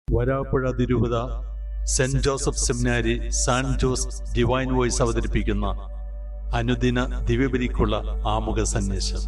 വരാപ്പുഴ തിരുഹുത saint Joseph seminary San Jose divine voice അവതരിപ്പിക്കുന്ന അനുദിന ദിവ്യബലിക്കുള്ള ആമുഖ സന്ദേശം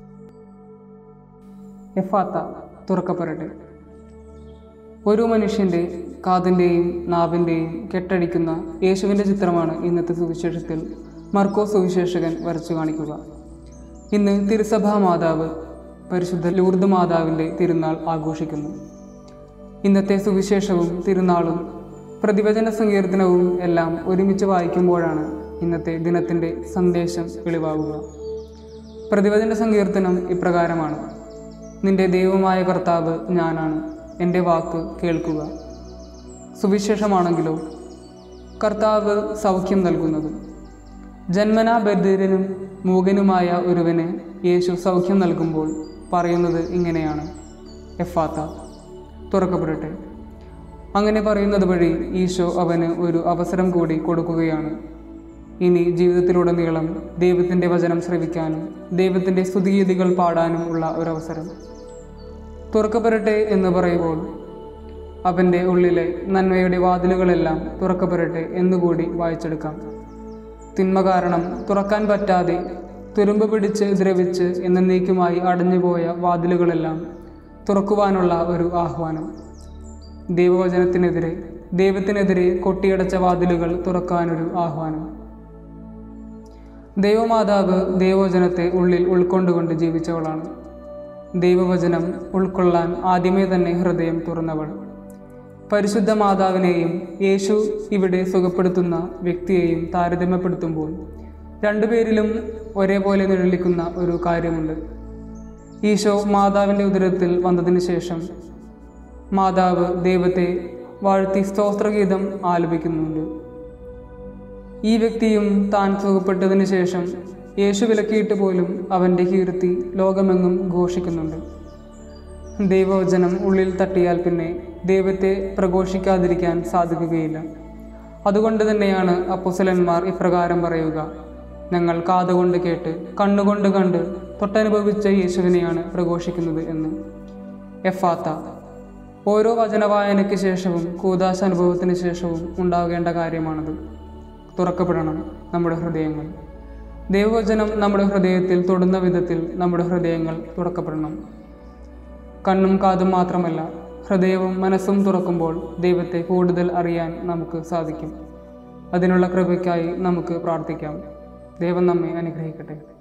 എഫാത്ത തുറക്കപ്പെടട്ടെ ഒരു മനുഷ്യൻ്റെ കാതിൻ്റെയും നാവിൻ്റെയും കെട്ടടിക്കുന്ന യേശുവിൻ്റെ ചിത്രമാണ് ഇന്നത്തെ സുവിശേഷത്തിൽ മർക്കോ സുവിശേഷകൻ വരച്ചു കാണിക്കുക ഇന്ന് തിരുസഭാ മാതാവ് പരിശുദ്ധ ലൂർദ് മാതാവിൻ്റെ തിരുനാൾ ആഘോഷിക്കുന്നു ഇന്നത്തെ സുവിശേഷവും തിരുനാളും പ്രതിവചന സങ്കീർത്തനവും എല്ലാം ഒരുമിച്ച് വായിക്കുമ്പോഴാണ് ഇന്നത്തെ ദിനത്തിൻ്റെ സന്ദേശം വെളിവാകുക പ്രതിവചന സങ്കീർത്തനം ഇപ്രകാരമാണ് നിന്റെ ദൈവമായ കർത്താവ് ഞാനാണ് എൻ്റെ വാക്ക് കേൾക്കുക സുവിശേഷമാണെങ്കിലോ കർത്താവ് സൗഖ്യം നൽകുന്നത് ജന്മനാ ബധിരനും മൂകനുമായ ഒരുവന് യേശു സൗഖ്യം നൽകുമ്പോൾ പറയുന്നത് ഇങ്ങനെയാണ് എഫാത്ത തുറക്കപ്പെടട്ടെ അങ്ങനെ പറയുന്നത് വഴി ഈശോ അവന് ഒരു അവസരം കൂടി കൊടുക്കുകയാണ് ഇനി ജീവിതത്തിലുടനീളം ദൈവത്തിൻ്റെ വചനം ശ്രവിക്കാനും ദൈവത്തിൻ്റെ സ്തുതിഗീതികൾ പാടാനും ഉള്ള ഒരവസരം തുറക്കപ്പെടട്ടെ എന്ന് പറയുമ്പോൾ അവൻ്റെ ഉള്ളിലെ നന്മയുടെ വാതിലുകളെല്ലാം തുറക്കപ്പെടട്ടെ എന്നുകൂടി വായിച്ചെടുക്കാം തിന്മ കാരണം തുറക്കാൻ പറ്റാതെ തുരുമ്പ് പിടിച്ച് ദ്രവിച്ച് എന്നേക്കുമായി അടഞ്ഞുപോയ വാതിലുകളെല്ലാം തുറക്കുവാനുള്ള ഒരു ആഹ്വാനം ദൈവവചനത്തിനെതിരെ ദൈവത്തിനെതിരെ കൊട്ടിയടച്ച വാതിലുകൾ തുറക്കാനൊരു ആഹ്വാനം ദൈവമാതാവ് ദൈവവചനത്തെ ഉള്ളിൽ ഉൾക്കൊണ്ടുകൊണ്ട് ജീവിച്ചവളാണ് ദൈവവചനം ഉൾക്കൊള്ളാൻ ആദ്യമേ തന്നെ ഹൃദയം തുറന്നവൾ പരിശുദ്ധ മാതാവിനെയും യേശു ഇവിടെ സുഖപ്പെടുത്തുന്ന വ്യക്തിയെയും താരതമ്യപ്പെടുത്തുമ്പോൾ രണ്ടുപേരിലും ഒരേപോലെ നിഴലിക്കുന്ന ഒരു കാര്യമുണ്ട് ഈശോ മാതാവിൻ്റെ ഉദരത്തിൽ വന്നതിന് ശേഷം മാതാവ് ദൈവത്തെ വാഴ്ത്തി സ്തോത്രഗീതം ആലപിക്കുന്നുണ്ട് ഈ വ്യക്തിയും താൻ സുഖപ്പെട്ടതിന് ശേഷം യേശു വിലക്കിയിട്ട് പോലും അവൻ്റെ കീർത്തി ലോകമെങ്ങും ഘോഷിക്കുന്നുണ്ട് ദൈവവചനം ഉള്ളിൽ തട്ടിയാൽ പിന്നെ ദൈവത്തെ പ്രഘോഷിക്കാതിരിക്കാൻ സാധിക്കുകയില്ല അതുകൊണ്ട് തന്നെയാണ് അപ്പൊസലന്മാർ ഇപ്രകാരം പറയുക ഞങ്ങൾ കാതുകൊണ്ട് കേട്ട് കണ്ണുകൊണ്ട് കണ്ട് തൊട്ടനുഭവിച്ച യേശുവിനെയാണ് പ്രഘോഷിക്കുന്നത് എന്ന് എഫാത്ത ഓരോ വചനവായനയ്ക്ക് ശേഷവും കൂതാശ അനുഭവത്തിന് ശേഷവും ഉണ്ടാകേണ്ട കാര്യമാണത് തുറക്കപ്പെടണം നമ്മുടെ ഹൃദയങ്ങൾ ദൈവവചനം നമ്മുടെ ഹൃദയത്തിൽ തൊടുന്ന വിധത്തിൽ നമ്മുടെ ഹൃദയങ്ങൾ തുറക്കപ്പെടണം കണ്ണും കാതും മാത്രമല്ല ഹൃദയവും മനസ്സും തുറക്കുമ്പോൾ ദൈവത്തെ കൂടുതൽ അറിയാൻ നമുക്ക് സാധിക്കും അതിനുള്ള കൃപയ്ക്കായി നമുക്ക് പ്രാർത്ഥിക്കാം ദൈവം നമ്മെ അനുഗ്രഹിക്കട്ടെ